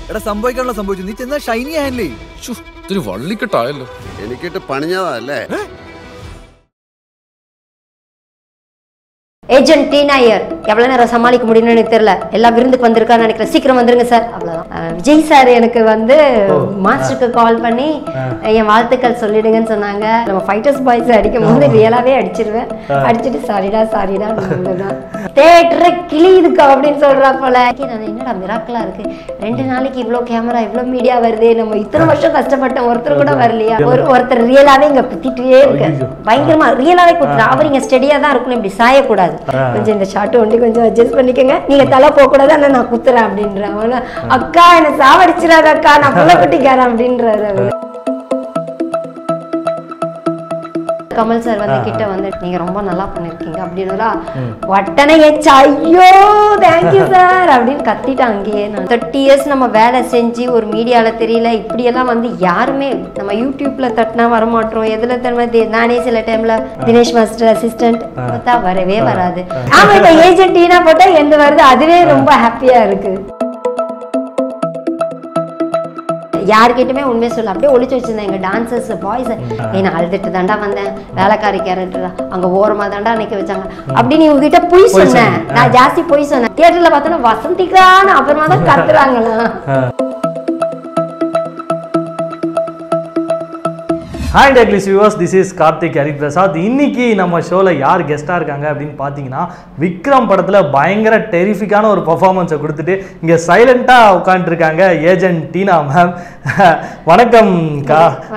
എടാ സംഭവിക്കാനുള്ള സംഭവിച്ചു നീ ചെന്നാ ഷൈനി ഹാൻഡിൽ ശ്ശോ, ഇതൊരു വള്ളിക്കെട്ടായല്ലോ എനിക്കിട്ട് പണിഞ്ഞതല്ലേ ஏஜென்ட் டி நாயர் எவ்வளோ நேரம் சமாளிக்க முடியும்னு எனக்கு தெரியல எல்லா விருந்துக்கு வந்திருக்கான்னு நினைக்கிறேன் சீக்கிரம் வந்துருங்க சார் அவ்வளோதான் அஹ் விஜய் சார் எனக்கு வந்து மாஸ்டருக்கு கால் பண்ணி என் வாழ்த்துக்கள் சொல்லிடுங்கன்னு சொன்னாங்க நம்ம ஃபைட்டர்ஸ் பாய்ஸ் அடிக்கும் போது ரியலாகவே அடிச்சிருவேன் அடிச்சுட்டு சாரிடா சாரிடா அவ்வளோதான் தேட்டரை கிளியுதுக்கா அப்படின்னு சொல்றா போல நான் என்னடா மிராக்கலா இருக்கு ரெண்டு நாளைக்கு இவ்வளோ கேமரா இவ்வளோ மீடியா வருது நம்ம இத்தனை வருஷம் கஷ்டப்பட்டோம் ஒருத்தர் கூட வரலையா ஒரு ஒருத்தர் ரியலாவே இங்க குத்திட்டே இருக்கு பயங்கரமா ரியலாவே குத்துறா அவர் இங்க ஸ்டெடியா தான் இருக்கணும் இப்படி சாயக்கூடாது கொஞ்சம் இந்த ஷார்ட் ஒண்டி கொஞ்சம் அட்ஜஸ்ட் பண்ணிக்கோங்க நீங்க தலை போக கூடாது ஆனா நான் குத்துறேன் அப்படின்றாங்க அவன, அக்கா என்ன சாவடிச்சிடாத அக்கா நான் புள்ள குட்டிக்காரன் அப்படின்றாரு அவரு கமல் சார் வந்து கிட்ட வந்து நீங்க ரொம்ப நல்லா பண்ணிருக்கீங்க அப்படின்னா உடனே ஏச்சு ஐயோ தேங்க்யூ சார் அப்படின்னு கத்திட்டான் அங்கேயே நான் தேர்ட்டி இயர்ஸ் நம்ம வேலை செஞ்சு ஒரு மீடியால தெரியல இப்படியெல்லாம் வந்து யாருமே நம்ம யூடியூப்ல தட்டினா வரமாட்டோம் எதுல தருமா நானே சில டைம்ல தினேஷ் மாஸ்டர் அசிஸ்டன்ட் பார்த்தா வரவே வராது ஆமா இப்ப ஏஜென்ட் டீனா போட்டா எந்த வருது அதுவே ரொம்ப ஹாப்பியா இருக்கு யார்கிட்டயுமே உண்மையை சொல்ல அப்படியே ஒளிச்சு வச்சிருந்தேன் எங்க டான்சர்ஸ் பாய்ஸ் ஏய் நான் அழுதுட்டு தாண்டா வந்தேன் வேலைக்காரி கேரக்டர் அங்க ஓரமா தாண்டா நிக்க வச்சாங்க அப்படின்னு இவங்க கிட்ட பொய் சொன்னேன் நான் ஜாஸ்தி பொய் சொன்னேன் தியேட்டர்ல பார்த்தோன்னா வசந்திக்கான அப்புறமா தான் கத்துறாங்களா ஹாய் டெக்லிஸ் viewers this is Karthik Hariprasad இன்னைக்கு நம்ம ஷோவில் யார் கெஸ்ட்டாக இருக்காங்க அப்படின்னு பார்த்தீங்கன்னா விக்ரம் படத்தில் பயங்கர டெரிஃபிக்கான ஒரு பர்ஃபார்மன்ஸை கொடுத்துட்டு இங்கே சைலண்ட்டாக உட்காந்துருக்காங்க ஏஜென்ட் டீனா மேம் வணக்கம் கா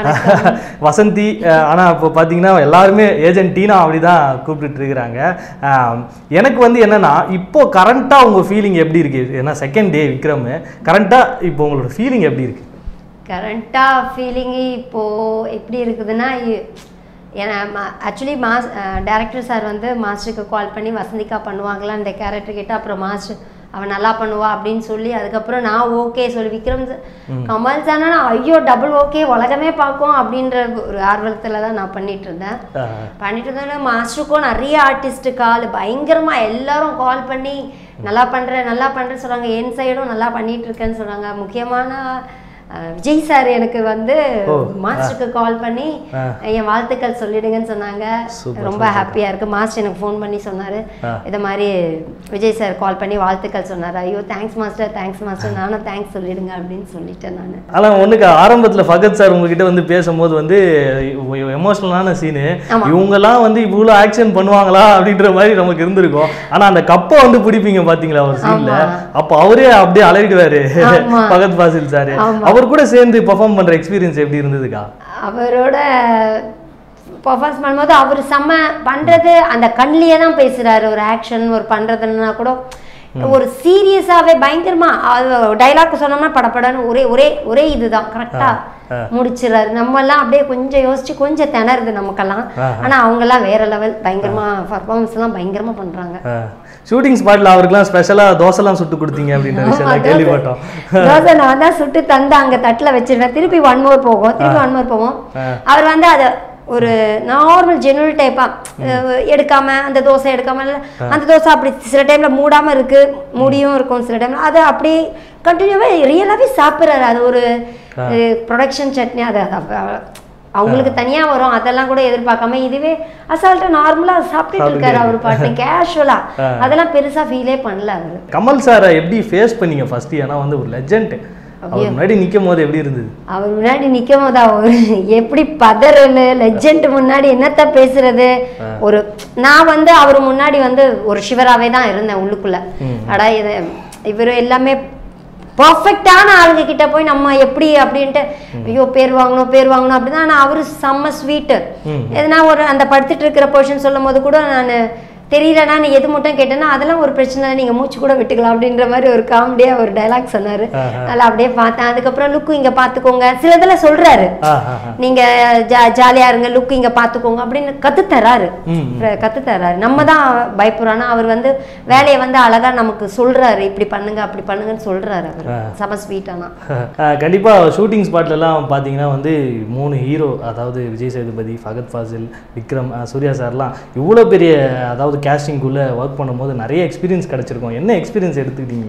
வசந்தி ஆனால் இப்போ பார்த்தீங்கன்னா எல்லாருமே ஏஜென்ட் டீனா அப்படி தான் கூப்பிட்டுட்டு இருக்கிறாங்க அஹ், எனக்கு வந்து என்னன்னா இப்போ கரண்ட்டாக உங்கள் ஃபீலிங் எப்படி இருக்குது ஏன்னா செகண்ட் டே விக்ரம் கரண்ட்டாக இப்போ உங்களோட ஃபீலிங் எப்படி இருக்குது கரண்டா ஃபீலிங்கு இப்போ எப்படி இருக்குதுன்னா இ- ஏன்னா ஆக்சுவலி மாஸ் டேரக்டர் சார் வந்து மாஸ்டருக்கு கால் பண்ணி வசந்திக்கா பண்ணுவாங்களா இந்த கேரக்டர் கிட்ட அப்புறம் மாஸ்டர் அவன் நல்லா பண்ணுவா அப்படின்னு சொல்லி அதுக்கப்புறம் நான் ஓகே சொல்லி விக்ரம் sir- கமல் சார்னா ஐயோ டபுள் ஓகே உலகமே பார்க்கும் அப்படின்ற ஒரு ஆர்வத்தில் தான் நான் பண்ணிட்டு இருந்தேன் பண்ணிட்டு இருந்தேன் மாஸ்டருக்கும் நிறைய ஆர்டிஸ்ட் கால் பயங்கரமா எல்லாரும் கால் பண்ணி நல்லா பண்ற நல்லா பண்றேன்னு சொல்றாங்க என் சைடும் நல்லா பண்ணிட்டு இருக்கேன்னு சொல்றாங்க முக்கியமான அஹ், விஜய் சார் எனக்கு வந்து மாஸ்டருக்கு கால் பண்ணி என் வாழ்த்துக்கள் சொல்லிடுங்கன்னு சொன்னாங்க ரொம்ப ஹாப்பியா இருக்கு மாஸ்டர் எனக்கு ஃபோன் பண்ணி சொன்னாரு இதை மாதிரி விஜய் சார் கால் பண்ணி வாழ்த்துக்கள் சொன்னாரு ஐயோ தேங்க்ஸ் மாஸ்டர் தேங்க்ஸ் மாஸ்டர் நானும் தேங்க்ஸ் சொல்லிடுங்க அப்படின்னு சொல்லிட்டேன் நான் ஆனால் ஒன்றுக்கு ஆரம்பத்தில் ஃபகத் சார் உங்ககிட்ட வந்து பேசும்போது வந்து எமோஷனலான சீனு ஆமா. இவங்கெல்லாம் வந்து இவ்வளோ ஆக்ஷன் பண்ணுவாங்களா அப்படின்ற மாதிரி நமக்கு இருந்திருக்கும் ஆனால் அந்த கப்பை வந்து பிடிப்பீங்க பார்த்தீங்களா ஒரு சீனில் ஆமா. அப்போ அவரே அப்படியே அலறிடுவாரு ஆமா. ஃபகத் ஃபாசில் சார் ஆமா. அவர் கூட சேர்ந்து பெர்ஃபார்ம் பண்ணுற எக்ஸ்பீரியன்ஸ் எப்படி இருந்ததுக்கா அவரோட பர்ஃபார்மன்ஸ் பண்ணும்போது அவர் செம்ம பண்றது அந்த கண்ணிலேயே தான் பேசுறாரு ஒரு ஆக்ஷன் ஒரு பண்றதுன்னா கூட ஒரு சீரியஸாவே பயங்கரமா டைலாக் சொன்னோம்னா படப்படன்னு ஒரே ஒரே ஒரே இதுதான் கரெக்டா முடிச்சிடறாரு நம்ம எல்லாம் அப்படியே கொஞ்சம் யோசிச்சு கொஞ்சம் திணறுது நமக்கெல்லாம் ஆனா அவங்க எல்லாம் வேற லெவல் பயங்கரமா பர்ஃபார்மன்ஸ் எல்லாம் பயங்கரமா பண்றாங்க ஷூட்டிங் ஸ்பாட்டில் அவருக்குலாம் ஸ்பெஷலாக தோசைலாம் சுட்டு கொடுத்தீங்க அப்படின்ற விஷயம் கேள்விப்பட்டோம் தோசை நான் தான் சுட்டு தந்து அங்க தட்டுல வச்சிருவேன் திருப்பி ஒன் மோர் போகும் திருப்பி ஒன் மோர் போகும் அவர் வந்து அதை ஒரு நார்மல் ஜெனுவல் டைப்பா எடுக்காம அந்த தோசை எடுக்காம இல்ல, அந்த தோசை அப்படி சில டைம்ல மூடாம இருக்கு மூடியும் இருக்கும் சில டைம்ல அது அப்படியே கண்டினியூவா ரியலாவே சாப்பிட்றாரு அது ஒரு ப்ரொடக்ஷன் சட்னி அது அது அவ- அவங்களுக்கு தனியா வரும் அதெல்லாம் கூட எதிர்பார்க்காம இதுவே அசால்ட்டா நார்மலா சாப்பிட்டுட்டு இருக்காரு அவர் பாட்டு கேஷுவலா அதெல்லாம் பெருசா ஃபீலே பண்ணல அவரு கமல் சாரை எப்படி ஃபேஸ் பண்ணீங்க ஃபர்ஸ்ட் ஏன்னா வந்து ஒரு லெஜண்ட் அவர் முன்னாடி நிற்கும் போது எப்படி இருந்தது அவர் முன்னாடி நிக்கும் போது அவர் எப்படி பதறல் லெஜெண்ட் முன்னாடி என்னத்த பேசுறது ஒரு நான் வந்து அவர் முன்னாடி வந்து ஒரு சிவராவே தான் இருந்தேன் உள்ளுக்குள்ள அடா இது இவர் எல்லாமே பர்ஃபெக்டான ஆளுங்க கிட்ட போய் நம்ம எப்படி அப்படின்ட்டு ஐயோ பேர் வாங்கணும் பேர் வாங்கணும் அப்படின்னா ஆனா அவரு செம்ம ஸ்வீட்டு எதுனா ஒரு அந்த படுத்துட்டு இருக்கிற பொசிஷன் சொல்லும் போது கூட நான் தெரியலனா நீ எது மட்டும் கேட்டேன்னா அதெல்லாம் ஒரு பிரச்சனை இல்லை நீங்க மூச்சு கூட விட்டுக்கலாம் அப்படின்ற மாதிரி ஒரு காமெடியா ஒரு டைலாக் சொன்னாரு நல்லா அப்படியே பார்த்தேன் அதுக்கப்புறம் லுக்கு இங்க பாத்துக்கோங்க சில இதெல்லாம் சொல்றாரு ஆ ஆ ஆ. நீங்க ஜா- ஜாலியா இருங்க லுக் இங்க பாத்துக்கோங்க அப்படின்னு கத்து தராரு கத்து தராரு நம்ம தான் பயப்படுறோம் ஆனா அவர் வந்து வேலையை வந்து அழகா நமக்கு சொல்றாரு இப்படி பண்ணுங்க அப்படி பண்ணுங்கன்னு சொல்றாரு அவர் செம ஸ்வீட்டானா அஹ் கண்டிப்பா ஷூட்டிங் ஸ்பாட்லலாம் பார்த்தீங்கன்னா வந்து மூணு ஹீரோ அதாவது விஜய் சேதுபதி ஃபகத் ஃபாசில் விக்ரம் அஹ் சூர்யா சார்லாம் இவ்வளோ பெரிய அதாவது casting குள்ள ஒர்க் பண்ணும்போது நிறைய எக்ஸ்பீரியன்ஸ் கிடைச்சிருக்கும் என்ன எக்ஸ்பீரியன்ஸ் எடுத்துக்கிட்டீங்க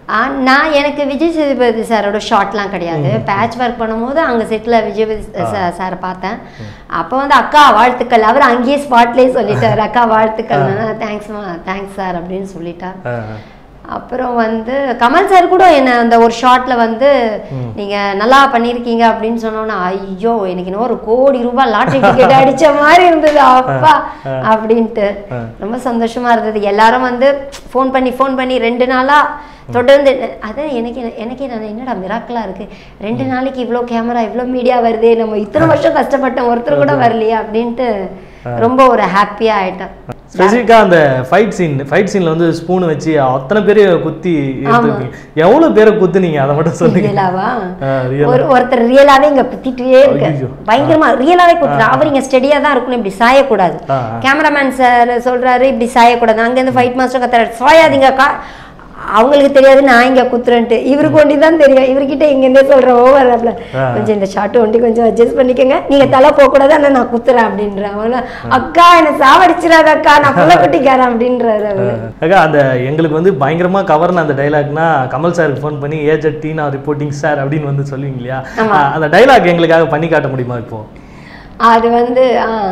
ஆ, நான் எனக்கு விஜய் சேதுபதி சாரோட ஷார்ட்லாம் கிடையாது பேட்ச் ஒர்க் பண்ணும்போது அங்கே செட்டில் விஜய் சாரை பார்த்தேன் அப்போ வந்து அக்கா வாழ்த்துக்கள் அவர் அங்கேயே ஸ்பாட்லேயே சொல்லிட்டார் அக்கா வாழ்த்துக்கள் தேங்க்ஸ்மா தேங்க்ஸ் சார் அப்படின்னு சொல்லிட்டார் ஆ, அப்புறம் வந்து கமல் சார் கூட என்ன அந்த ஒரு ஷார்ட்ல வந்து நீங்க நல்லா பண்ணிருக்கீங்க அப்படின்னு சொன்னோன்னா ஐயோ எனக்கு இன்னும் ஒரு கோடி ரூபாய் லாட்டரி டிக்கெட் அடிச்ச மாதிரி இருந்தது அப்பா அப்படின்ட்டு ரொம்ப சந்தோஷமா இருந்தது எல்லாரும் வந்து ஃபோன் பண்ணி ஃபோன் பண்ணி ரெண்டு நாளா தொடர்ந்து அதான் எனக்கு எனக்கே நான் என்னடா மிராக்கலா இருக்கு ரெண்டு நாளைக்கு இவ்வளோ கேமரா இவ்வளோ மீடியா வருதே நம்ம இத்தனை வருஷம் கஷ்டப்பட்டோம் ஒருத்தர் கூட வரலையே அப்படின்ட்டு ரொம்ப ஒரு ஹாப்பியா ஆயிட்டேன் ஸ்பெசிஃபிக்காக அந்த ஃபைட் சீன் ஃபைட் சீனில் வந்து ஸ்பூன் வச்சு அத்தனை பேரை குத்தி எடுத்துருப்பீங்க எவ்வளோ பேரை குத்துனீங்க அதை மட்டும் சொல்லுங்க ரியலாவா ஆ, real ஆ. ஒரு ஒருத்தர் ரியலாவே இங்க குத்திட்டே இருக்கு ஐயையோ. பயங்கரமா ரியலாவே குத்துறா அவர் இங்க ஸ்டெடியா தான் இருக்கணும் இப்படி சாயக்கூடாது ஆ, ஆ. கேமராமேன் சார் சொல்றாரு இப்படி சாயக்கூடாது அங்க இருந்து ஃபைட் மாஸ்டர் கத்துறாரு சாயாதீங்க கா அவங்களுக்கு தெரியாது நான் இங்க குத்துறேன்ட்டு இவருக்கு ஒண்டி தான் தெரியும் இவர்கிட்ட இங்க இருந்தே சொல்றேன் ஓவர் ஆ. கொஞ்சம் இந்த ஷார்ட் ஒண்டி கொஞ்சம் அட்ஜஸ்ட் பண்ணிக்கோங்க நீங்க தலை போக கூடாது ஆனா நான் குத்துறேன் அப்படின்ற அவங்க அக்கா என்ன சாவடிச்சிடாத அக்கா நான் புள்ள குட்டிக்காரன் அப்படின்றாரு அவரு அக்கா அந்த எங்களுக்கு வந்து பயங்கரமா கவர்ன அந்த டைலாக்னா கமல் சாருக்கு ஃபோன் பண்ணி ஏஜெட் டீனா ரிப்போர்ட்டிங் சார் அப்படின்னு வந்து சொல்லுவீங்க இல்லையா ஆமா. ஆ, அந்த டைலாக் எங்களுக்காக பண்ணி காட்ட முடியுமா இப்போ அது வந்து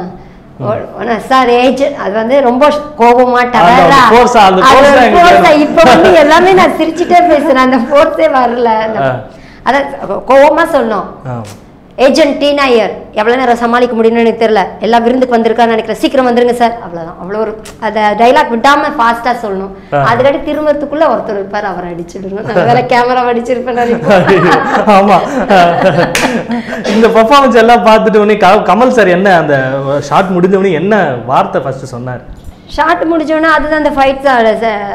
சார் ஏஜ் அது வந்து ரொம்ப கோபமா அந்த டவரா force ஆ, அந்த force ஆ எங்களுக்கு வேணும். இப்ப வந்து எல்லாமே நான் சிரிச்சுட்டே பேசுறேன் அந்த ஃபோர்ஸே வரல அந்த- ஆ. அதான் கோபமா சொல்லணும் ஆ. ஏஜென்ட் டி நாயர் எவ்வளவு நேரம் சமாளிக்க முடியும்னு எனக்கு தெரியல எல்லாம் விருந்துக்கு வந்திருக்கான்னு நினைக்கிறேன் சீக்கிரம் வந்துருங்க சார் அவ்வளவுதான் அவ்வளவு ஒரு அந்த டைலாக் விடாம ஃபாஸ்டா சொல்லணும் ஆ. அதுக்கடி திரும்பத்துக்குள்ள ஒருத்தர் இருப்பார் அவரை அடிச்சிடணும் நான் வேற கேமரா அடிச்சிருப்பேன் நினைப்பேன். ஆமா இந்த பெர்ஃபார்மன்ஸ் எல்லாம் பார்த்துட்டு உடனே க- கமல் சார் என்ன அந்த ஷார்ட் முடிஞ்ச உடனே என்ன வார்த்தை ஃபர்ஸ்ட் சொன்னார் ஷார்ட் முடிச்சோன்னா அதுதான் அந்த fight sir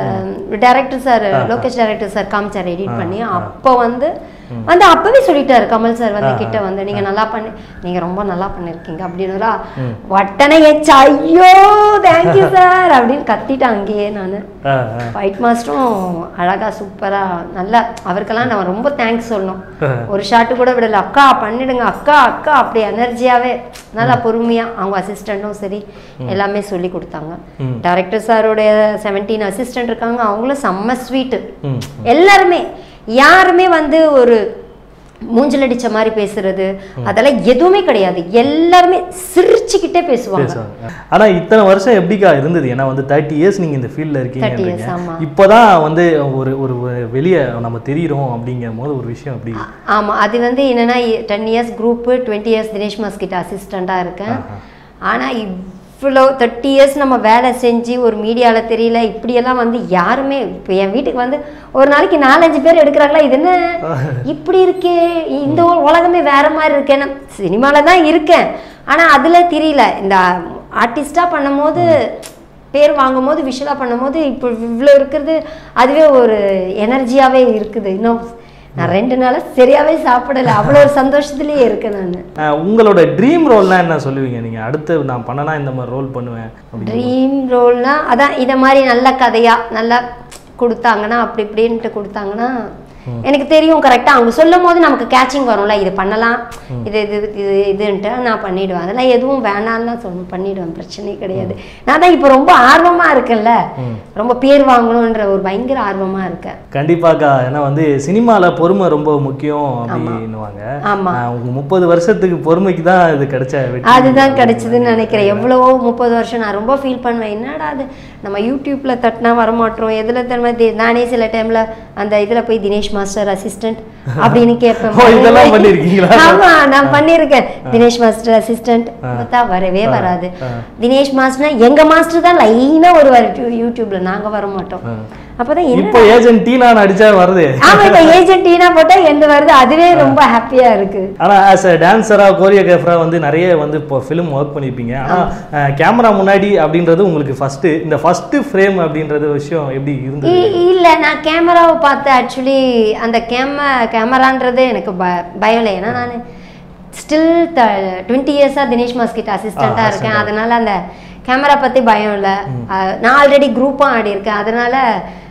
director sir Lokesh director sir காமிச்சார் எடிட் பண்ணி அப்போ வந்து வந்து அப்பவே சொல்லிட்டாரு கமல் சார் வந்து கிட்ட வந்து நீங்க நல்லா பண்ணி நீங்க ரொம்ப நல்லா பண்ணிருக்கீங்க அப்படின்னா வட்டனை ஏச்சா ஐயோ தேங்க்யூ சார் அப்படின்னு கத்திட்டேன் அங்கேயே நான் ஆ, ஆ. ஃபைட் மாஸ்டரும் அழகா சூப்பரா நல்லா அவருக்கெல்லாம் நான் ரொம்ப தேங்க்ஸ் சொல்லணும் ஒரு ஷாட்டு கூட விடல அக்கா பண்ணிடுங்க அக்கா அக்கா அப்படி எனர்ஜியாவே நல்லா பொறுமையா அவங்க அசிஸ்டண்ட்டும் சரி எல்லாமே சொல்லி கொடுத்தாங்க ம். டைரக்டர் சாரோடைய செவன்டீன் அசிஸ்டன்ட் இருக்காங்க அவங்களும் செம்ம ஸ்வீட்டு ம். எல்லாருமே யாருமே வந்து ஒரு மூஞ்சல் அடிச்ச மாதிரி பேசுறது அதெல்லாம் எதுவுமே கிடையாது எல்லாருமே சிரிச்சுக்கிட்டே பேசுவாங்க பேசுவாங்க ஆனா இத்தனை வருஷம் எப்படிக்கா இருந்தது ஏன்னா வந்து தேர்ட்டி இயர்ஸ் நீங்க இந்த ஃபீல்ட்ல 30 years, இருக்கீங்க ஆமா. இப்போதான் வந்து ஒரு ஒரு வெளியே நம்ம தெரியிறோம் அப்படிங்கும் போது ஒரு விஷயம் அப்படி ஆமா அது வந்து என்னன்னா ten years group twenty years Dinesh மாஸ் கிட்ட அசிஸ்டண்டா இருக்கேன் ஆனா இவ்வளோ தேர்ட்டி இயர்ஸ் நம்ம வேலை செஞ்சு ஒரு மீடியால தெரியல இப்படியெல்லாம் வந்து யாருமே இப்போ என் வீட்டுக்கு வந்து ஒரு நாளைக்கு நாலஞ்சு பேர் எடுக்கிறாங்களா இது என்ன இப்படி இருக்கே இந்த உ- உலகமே வேற மாதிரி இருக்கே நான் சினிமால தான் இருக்கேன் ஆனா அதுல தெரியல இந்த ஆர்டிஸ்டா பண்ணும்போது பேர் வாங்கும் போது விஷுவலாக பண்ணும்போது இப்போ இவ்வளோ இருக்கிறது அதுவே ஒரு எனர்ஜியாவே இருக்குது இன்னும் நான் ரெண்டு நாளா சரியாவே சாப்பிடல அவ்வளோ ஒரு சந்தோஷத்துலயே இருக்கேன் நான் அஹ் உங்களோட ட்ரீம் ரோல்னா என்ன சொல்லுவீங்க நீங்க அடுத்து நான் பண்ணனா இந்த மாதிரி ரோல் பண்ணுவேன் அப்படின்னு. ட்ரீம் ரோல்னா அதான் இதை மாதிரி நல்ல கதையா நல்லா கொடுத்தாங்கன்னா அப்படி இப்படின்ட்டு கொடுத்தாங்கன்னா எனக்கு தெரியும் கரெக்டாக அவங்க சொல்லும் போது நமக்கு கேட்சிங் வரும்ல இது பண்ணலாம் இது இது இது இதுன்ட்டு நான் பண்ணிடுவேன் அதெல்லாம் எதுவும் வேணாம்லாம் சொல்ல பண்ணிடுவேன் பிரச்சனையே கிடையாது நான் தான் இப்போ ரொம்ப ஆர்வமா இருக்கேன்ல ரொம்ப பேர் வாங்கணுன்ற ஒரு பயங்கர ஆர்வமா இருக்கேன் கண்டிப்பாக்கா ஏன்னா வந்து சினிமால பொறுமை ரொம்ப முக்கியம் அப்படின்னுவாங்க ஆமா அஹ் உங்க முப்பது வருஷத்துக்கு பொறுமைக்கு தான் இது கிடைச்ச வெற்றி அதுதான் கிடைச்சதுன்னு நினைக்கிறேன் எவ்வளவோ முப்பது வருஷம் நான் ரொம்ப ஃபீல் பண்ணுவேன் என்னடா அது நம்ம யூடியூப்ல தட்டினா வரமாட்டோம் எதுல தருமா நானே சில டைம்ல அந்த இதுல போய் தினேஷ் மாஸ்டர் அசிஸ்டன்ட் அப்படின்னு கேட்பேன் ஓ, இதெல்லாம் பண்ணிருக்கீங்களா? ஆமா நான் பண்ணியிருக்கேன் தினேஷ் மாஸ்டர் அசிஸ்டன்ட் பார்த்தா வரவே வராது தினேஷ் மாஸ்டர் எங்க மாஸ்டர் தான் லைனா வருவாரு யூ- யூடியூப்ல நாங்க வர மாட்டோம் அப்பதான் என்ன இப்போ ஏஜென்ட் டீனான் அடிச்சா வருது ஆமா இப்ப ஏஜென்ட் டீனா போட்டா எந்த வருது அதுவே ரொம்ப ஹாப்பியா இருக்கு ஆனா ஆஸ் அ டான்ஸரா கோரியோகிராஃபரா வந்து நிறைய வந்து இப்போ ஃபிலிம் ஒர்க் பண்ணியிருப்பீங்க ஆனா கேமரா முன்னாடி அப்படின்றது உங்களுக்கு ஃபர்ஸ்ட் இந்த ஃபர்ஸ்ட் ஃப்ரேம் அப்படின்றது விஷயம் எப்படி இருந்தது இ- இல்ல நான் கேமராவை பார்த்து ஆக்சுவலி அந்த கேம கேமரான்றது எனக்கு ப பயம் இல்லை ஏன்னா நான் ஸ்டில் டுவெண்ட்டி இயர்ஸாக தினேஷ் மாஸ் கிட்ட அசிஸ்டண்ட்டாக Ah, இருக்கேன் அதனால அந்த கேமரா பற்றி பயம் இல்லை நான் ஆல்ரெடி குரூப்பாக ஆடி இருக்கேன் அதனால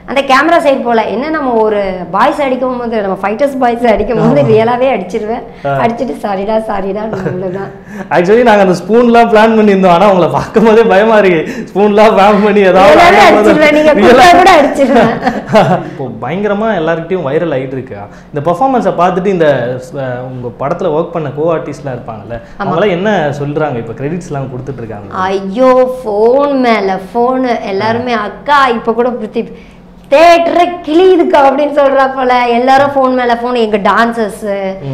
அந்த கேமரா சைடு போல என்ன நம்ம ஒரு பாய்ஸ் அடிக்கும் போது நம்ம ஃபைட்டர்ஸ் பாய்ஸ் அடிக்கும் போது ரியலாவே அடிச்சிருவேன் அடிச்சிட்டு சாரிடா சாரிடா அவ்வளவுதான் ஆக்சுவலி நாங்க அந்த ஸ்பூன்லாம் பிளான் பண்ணியிருந்தோம் ஆனா உங்களை பார்க்கும் போதே பயமா இருக்கு ஸ்பூன்லாம் பிளான் பண்ணி ஏதாவது ரியலாவே ஆகும் போது- அடிச்சிருவேன் நீங்க கூப்பிட்டா கூட அடிச்சிருவேன் இப்போ பயங்கரமா எல்லார்கிட்டயும் வைரல் ஆயிட்டு இருக்கு இந்த பெர்ஃபார்மன்ஸை பார்த்துட்டு இந்த அஹ், உங்க படத்துல ஒர்க் பண்ண கோ ஆர்டிஸ்ட்லாம் இருப்பாங்கல்ல அவங்களாம் என்ன சொல்றாங்க இப்போ கிரெடிட்ஸ் எல்லாம் கொடுத்துட்டு இருக்காங்க ஐயோ ஃபோன் மேல ஃபோனு எல்லாருமே அக்கா இப்போ கூட பிரித்தி தேட்டரை கிளியுதுக்கா அப்படின்னு சொல்றா போல எல்லாரும் ஃபோன் மேல ஃபோன் எங்க டான்சர்ஸ்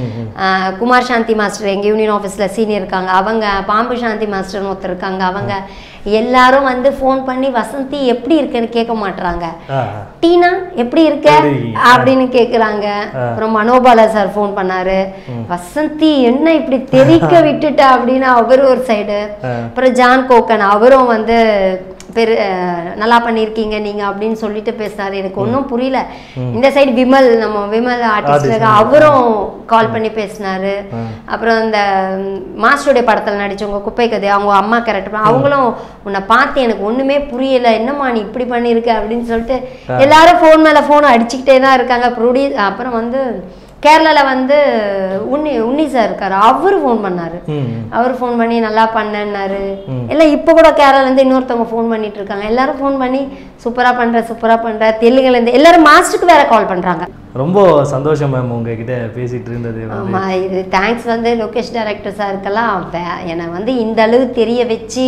குமார் சாந்தி மாஸ்டர் எங்க யூனியன் ஆஃபீஸ்ல சீனியர் இருக்காங்க அவங்க பாம்பு சாந்தி மாஸ்டர்னு ஒருத்தர் இருக்காங்க அவங்க எல்லாரும் வந்து ஃபோன் பண்ணி வசந்தி எப்படி இருக்குன்னு கேட்க மாட்றாங்க டீனா எப்படி இருக்க எப்படி? அப்படின்னு கேக்குறாங்க அப்புறம் மனோபாலா சார் ஃபோன் பண்ணாரு வசந்தி என்ன இப்படி தெரிக்க விட்டுட்ட அப்படின்னு அவர் ஒரு சைடு அப்புறம் ஜான் கோக்கன் அவரும் வந்து பெரு அஹ், நல்லா பண்ணியிருக்கீங்க நீங்க அப்படின்னு சொல்லிட்டு பேசினாரு எனக்கு ஒன்றும் புரியல இந்த சைடு விமல் நம்ம விமல் ஆர்டிஸ்ட் அவரும் கால் பண்ணி பேசினாரு அப்புறம் இந்த ம், மாஸ்டருடைய படத்துல நடிச்சவங்க குப்பை கதை அவங்க அம்மா கேரக்டர் அவங்களும் உன்னை பார்த்து எனக்கு ஒண்ணுமே புரியல என்னம்மா நீ இப்படி பண்ணியிருக்க அப்படின்னு சொல்லிட்டு எல்லாரும் ஃபோன் மேல ஃபோன் அடிச்சுக்கிட்டே தான் இருக்காங்க ப்ரொடியூஸ் அப்புறம் வந்து கேரளால வந்து உன்னி உன்னி சார் இருக்காரு அவரு ஃபோன் பண்ணாரு அவர் ஃபோன் பண்ணி நல்லா பண்ணேன்னாரு எல்லாம் இப்போ கூட கேரளால இருந்து இன்னொருத்தவங்க ஃபோன் பண்ணிட்டு இருக்காங்க எல்லாரும் ஃபோன் பண்ணி சூப்பரா பண்ற சூப்பரா பண்ற தெலுங்குல இருந்து எல்லாரும் மாஸ்டருக்கு வேற கால் பண்றாங்க ரொம்ப சந்தோஷம் மேம் உங்ககிட்ட பேசிட்டு இருந்தது வந்து. ஆமா இது தேங்க்ஸ் வந்து லோகேஷ் டைரக்டர் சாருக்கெல்லாம் வே- என்னை வந்து இந்த அளவு தெரிய வச்சு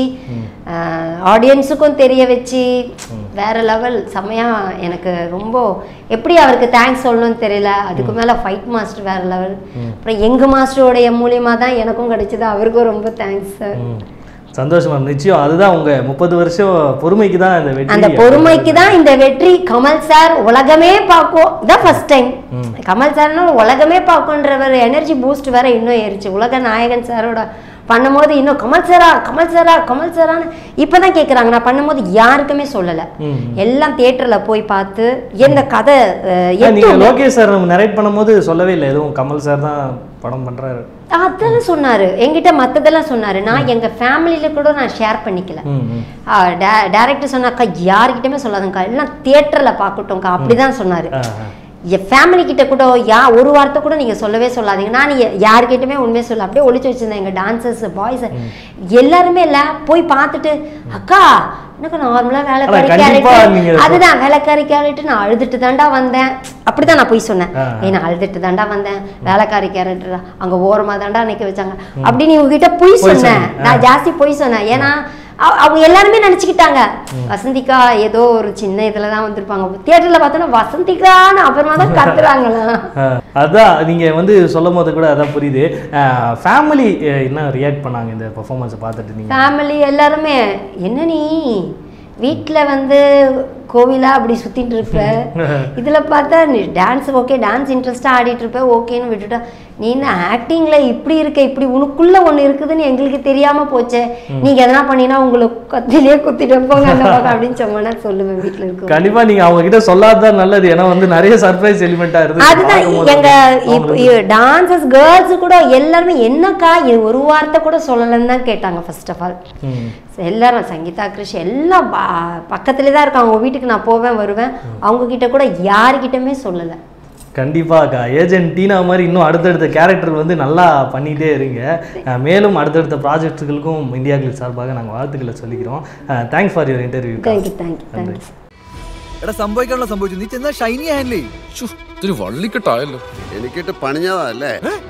ஆடியன்ஸுக்கும் தெரிய வச்சு வேற லெவல் செமையா எனக்கு ரொம்ப எப்படி அவருக்கு தேங்க்ஸ் சொல்லணும்னு தெரியல அதுக்கு மேல ஃபைட் மாஸ்டர் வேற லெவல் அப்புறம் எங்க மாஸ்டருடைய மூலியமா தான் எனக்கும் கிடைச்சது அவருக்கும் ரொம்ப தேங்க்ஸ் சார் ம். சந்தோஷம் மேம் நிச்சயம் அதுதான் உங்க முப்பது வருஷம் பொறுமைக்கு தான் இந்த வெற்றி அந்த பொறுமைக்கு தான் இந்த வெற்றி கமல் சார் உலகமே பார்க்கும் இதான் ஃபர்ஸ்ட் டைம் கமல் சார்னா உலகமே பார்க்குன்றவர் எனர்ஜி பூஸ்ட் வேற இன்னும் ஏறிச்சு உலக நாயகன் சாரோட பண்ணும்போது இன்னும் கமல் சாரா கமல் சாரா கமல் சாரான்னு இப்பதான் கேக்குறாங்க நான் பண்ணும்போது யாருக்குமே சொல்லல எல்லாம் தியேட்டர்ல போய் பார்த்து எந்த கதை அஹ், நீங்க எதுவும் லோகேஷ் சார் நரேட் பண்ணும்போது சொல்லவே இல்லை எதுவும் கமல் சார் தான் படம் பண்றாரு அதெல்லாம் சொன்னாரு என்கிட்ட மத்ததெல்லாம் சொன்னாரு நான் எங்க ஃபேமிலியில கூட நான் ஷேர் பண்ணிக்கல ம், ம். டேரக்டர் சொன்னாக்கா யாருக்கிட்டயுமே சொல்லாதுங்கக்கா எல்லாம் தியேட்டர்ல பார்க்கட்டும்க்கா அப்படிதான் சொன்னாரு ஆ, ஆ. என் ஃபேமிலி கிட்ட கூட யா ஒரு வார்த்தை கூட நீங்க சொல்லவே சொல்லாதீங்க நான் நீ யார்கிட்டயுமே உண்மையை சொல்ல அப்படியே ஒளிச்சு வச்சிருந்தேன் எங்க டான்சர்ஸ் பாய்ஸ் எல்லாருமே இல்ல போய் பார்த்துட்டு அக்கா எனக்கு நார்மலா வேலைக்காரி ஆனா கண்டிப்பா நீங்க கேரக்டர் அதுதான் வேலைக்காரி கேரக்டர் நான் அழுதுட்டு தாண்டா வந்தேன் அப்படிதான் நான் போய் சொன்னேன் ஆ. ஏய் நான் அழுதுட்டு தாண்டா வந்தேன் வேலைக்காரி கேரக்டர் அங்க ஓரமா தாண்டா நிக்க வச்சாங்க அப்படின்னு இவங்ககிட்ட பொய் பொய் சொன்னேன் சொன்னீங்க. நான் ஜாஸ்தி பொய் சொன்னேன் ஏன்னா அவ- அவங்க எல்லாருமே நினைச்சுக்கிட்டாங்க வசந்திகா ஏதோ ஒரு சின்ன இதுல தான் வந்திருப்பாங்க தியேட்டர்ல பார்த்தோன்னா வசந்திகான்னு அப்புறமா தான் கத்துறாங்களாம் ஆ, அதான் நீங்க வந்து சொல்லும் போது கூட அதான் புரியுது ஃபேமிலி என்ன ரியாக்ட் பண்ணாங்க இந்த பெர்ஃபார்மன்ஸை பார்த்துட்டு நீங்க ஃபேமிலி எல்லாருமே என்ன நீ வீட்ல வந்து கோவிலா அப்படி சுத்திட்டு இருப்ப இதுல பார்த்தா நீ டான்ஸ் ஓகே டான்ஸ் இன்ட்ரெஸ்டா ஆடிட்டு இருப்ப ஓகேன்னு விட்டுட்டா நீ என்ன ஆக்டிங்ல இப்படி இருக்க இப்படி உனக்குள்ள ஒண்ணு இருக்குதுன்னு எங்களுக்கு தெரியாம போச்சே நீங்க எதனா பண்ணினா உங்களுக்கு கத்திலே குத்திட்டு போங்க அந்த பக்கம் அப்படின்னு சொன்னா சொல்லுவேன் வீட்ல இருக்கும் கண்டிப்பா நீங்க அவங்க கிட்ட சொல்லாததான் நல்லது ஏன்னா வந்து நிறைய சர்ப்ரைஸ் எலிமெண்டா இருக்கு அதுதான் பார்க்கும்போது எங்க அவங்களுக்கு- டான்சஸ் கேர்ள்ஸ் கூட எல்லாருமே என்னக்கா இது ஒரு வார்த்தை கூட சொல்லலன்னு தான் கேட்டாங்க ஃபர்ஸ்ட் ஆஃப் ஆல் ம். எல்லாரும் சங்கீதா கிருஷ் எல்லாம் ப- பக்கத்துலயே தான் இருக்காங்க அவங்க வீட்டுக்கு நான் போவேன் வருவேன் அவங்க கிட்ட கூட யாருக்கிட்டமே சொல்லல கண்டிப்பாக்கா ஏஜென்ட் டீனா மாதிரி இன்னும் அடுத்தடுத்த கேரக்டர் வந்து நல்லா பண்ணிட்டே இருங்க அஹ் மேலும் அடுத்தடுத்த ப்ராஜெக்ட்களுக்கும் இந்தியா கிளிக் சார்பாக நாங்கள் வாழ்த்துக்களை சொல்லிக்கிறோம் thanks for your interview thank you thank you thanks എടാ സംഭവിക്കാനുള്ള സംഭവിച്ചു നീ ചെന്നാ ഷൈനി ഹാൻഡിൽ ശ്ശോ, ഇതൊരു വള്ളിക്കെട്ടായല്ലോ എനിക്കിട്ട് പണിഞ്ഞതല്ലേ